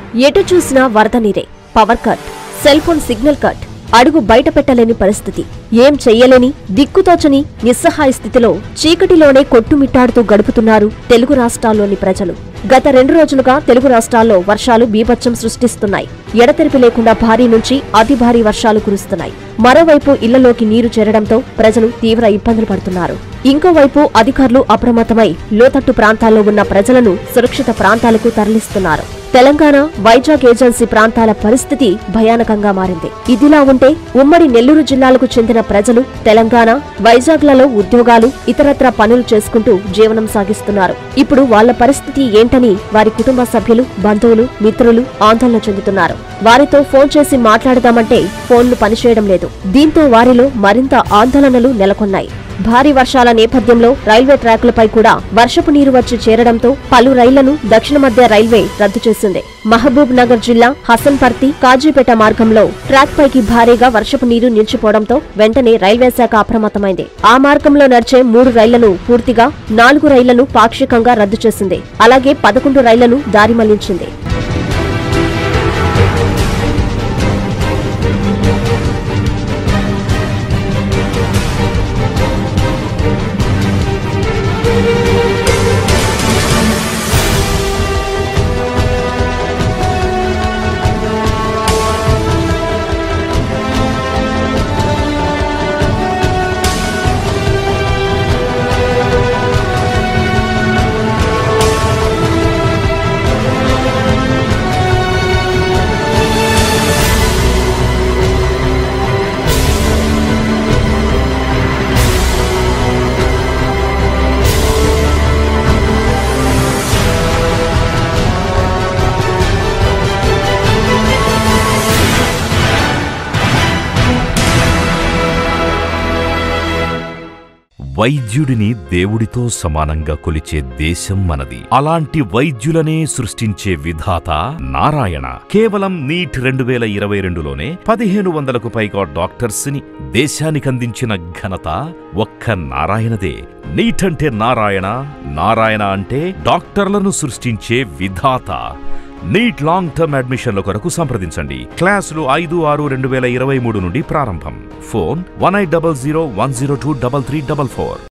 ఎటు చూసినా వరద నీరే power cut cell phone signal cut అడుగు బయట పెట్టలేని పరిస్థితి ఏం చెయ్యలేని దిక్కుతోచని నిస్సహాయ స్థితిలో చీకటిలోనే కొట్టుమిట్టాడుతూ గడుపుతున్నారు తెలుగు రాష్ట్రాల్లోని ప్రజలు గత రెండు రోజులుగా తెలుగు రాష్ట్రాల్లో వర్షాలు బీభత్సం సృష్టిస్తున్నాయి ఎడతెరిపి లేకుండా భారీ నుంచి అతి భారీ వర్షాలు కురుస్తున్నాయి మరోవైపు ఇళ్లలోకి నీరు చేరడంతో ప్రజలు తీవ్ర ఇబ్బందులు పడుతున్నారు ఇంకోవైపు అధికారులు అప్రమత్తమై లోతట్టు ప్రాంతాల్లో ఉన్న ప్రజలను సురక్షిత ప్రాంతాలకు తరలిస్తున్నారు తెలంగాణ వైజాగ్ ఏజెన్సీ ప్రాంతాల పరిస్థితి భయానకంగా మారింది ఇదిలా ఉంటే ఉమ్మడి నెల్లూరు జిల్లాలకు చెందిన ప్రజలు తెలంగాణ వైజాగ్లలో ఉద్యోగాలు ఇతరత్ర పనులు చేసుకుంటూ జీవనం సాగిస్తున్నారు ఇప్పుడు వాళ్ళ పరిస్థితి ఏంటని వారి కుటుంబ సభ్యులు బంధువులు మిత్రులు ఆందోళన చెందుతున్నారు వారితో ఫోన్ చేసి మాట్లాడదామంటే ఫోన్లు పనిచేయడం లేదు దీంతో వారిలో మరింత ఆందోళనలు నెలకొన్నాయి భారీ వర్షాల నేపథ్యంలో రైల్వే ట్రాకులపై కూడా వర్షపు నీరు వచ్చి చేరడంతో పలు రైళ్లను దక్షిణ మధ్య రైల్వే రద్దు చేసింది మహబూబ్ నగర్ జిల్లా హసన్పర్తి కాజీపేట మార్గంలో ట్రాక్ పైకి భారీగా వర్షపు నీరు నిలిచిపోవడంతో వెంటనే రైల్వే శాఖ అప్రమత్తమైంది ఆ మార్గంలో నడిచే మూడు రైళ్లను పూర్తిగా నాలుగు రైళ్లను పాక్షికంగా రద్దు చేసింది అలాగే పదకొండు రైళ్లను దారి మళ్లించింది వైద్యుడిని దేవుడితో సమానంగా కొలిచే దేశం మనది అలాంటి వైద్యులనే సృష్టించే విధాత నారాయణ కేవలం నీట్ రెండు వేల ఇరవై రెండులోనే పదిహేను వందలకు పైగా డాక్టర్స్ ని దేశానికి అందించిన ఘనత ఒక్క నారాయణదే నీట్ అంటే నారాయణ నారాయణ అంటే డాక్టర్లను సృష్టించే విధాత నీట్ లాంగ్ టర్మ్ అడ్మిషన్ల కొరకు సంప్రదించండి క్లాసులు ఐదు ఆరు రెండు వేల ఇరవై మూడు నుండి ప్రారంభం phone one eight double zero one zero two double three double four